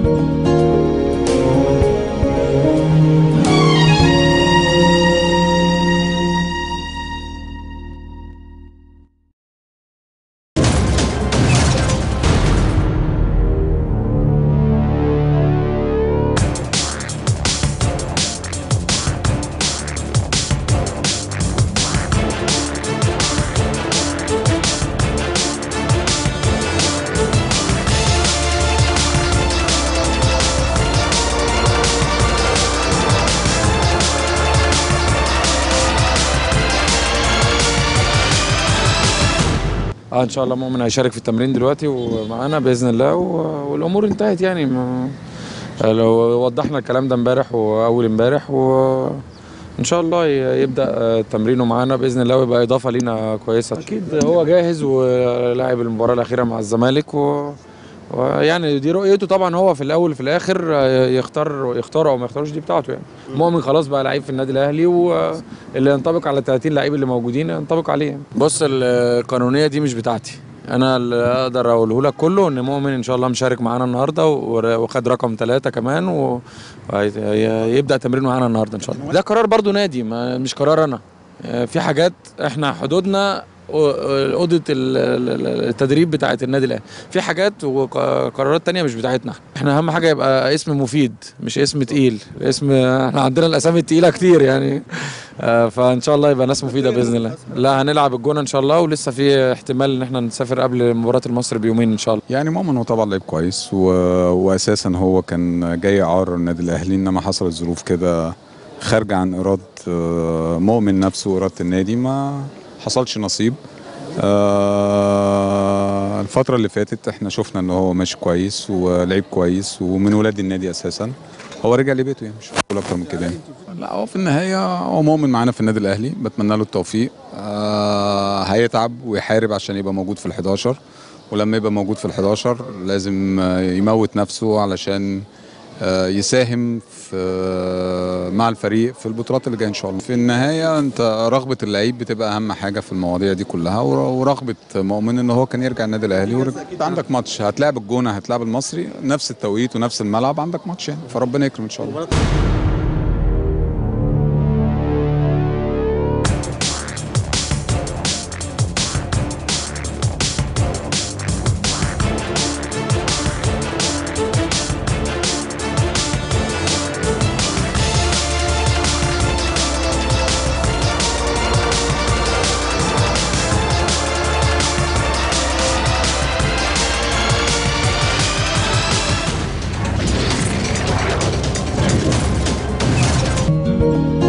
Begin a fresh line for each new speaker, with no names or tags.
اه ان شاء الله مؤمن هيشارك في التمرين دلوقتي ومعانا باذن الله و- والامور انتهت يعني ما لو وضحنا الكلام ده امبارح واول امبارح وان شاء الله ي- يبدا آه، تمرينه معانا باذن الله ويبقى اضافه لينا كويسه اكيد هو جاهز ولاعب المباراه الاخيره مع الزمالك و ويعني دي رؤيته طبعا هو في الاول وفي الاخر آه، يختار يختار او ما يختارش دي بتاعته يعني مؤمن خلاص بقى لعيب في النادي الاهلي واللي ينطبق على 30 لعيب اللي موجودين ينطبق عليه يعني. بص القانونيه دي مش بتاعتي انا اللي اقدر اقوله لك كله ان مؤمن ان شاء الله مشارك معانا النهارده ور- وخد رقم ثلاثة كمان و- ويبدا تمرينه معانا النهارده ان شاء الله ده قرار برضو نادي ما مش قرار انا آه، في حاجات احنا حدودنا اوضه ال- ال- التدريب بتاعه النادي الاهلي في حاجات وقرارات تانية مش بتاعتنا احنا اهم حاجه يبقى اسم مفيد مش اسم تقيل اسم احنا عندنا الاسامي التقيله كتير يعني آه، فان شاء الله يبقى ناس مفيده باذن الله لا هنلعب الجونه ان شاء الله ولسه في احتمال ان احنا نسافر قبل مباراه المصري بيومين ان شاء الله
يعني مؤمن هو طبعا لعيب كويس و... واساسا هو كان جاي اعار النادي الاهلي انما حصلت ظروف كده خارجه عن اراده آه، مؤمن نفسه واراده النادي ما حصلش نصيب آه، الفترة اللي فاتت احنا شفنا ان هو ماشي كويس ولعيب كويس ومن ولاد النادي اساسا هو رجع لبيته يعني مش هقول اكتر من كده يعني. لا هو في النهاية هو مؤمن معانا في النادي الاهلي بتمنى له التوفيق آه هيتعب ويحارب عشان يبقى موجود في ال 11 ولما يبقى موجود في ال 11 لازم آه، يموت نفسه علشان آه، يساهم في آه، مع الفريق في البطولات اللي جايه ان شاء الله. في النهايه انت رغبه اللعيب بتبقى اهم حاجه في المواضيع دي كلها ور- ورغبه مؤمن ان هو كان يرجع النادي الاهلي ورجع. انت عندك ماتش هتلاعب الجونه هتلاعب المصري نفس التوقيت ونفس الملعب عندك ماتش يعني فربنا يكرم ان شاء الله.
Thank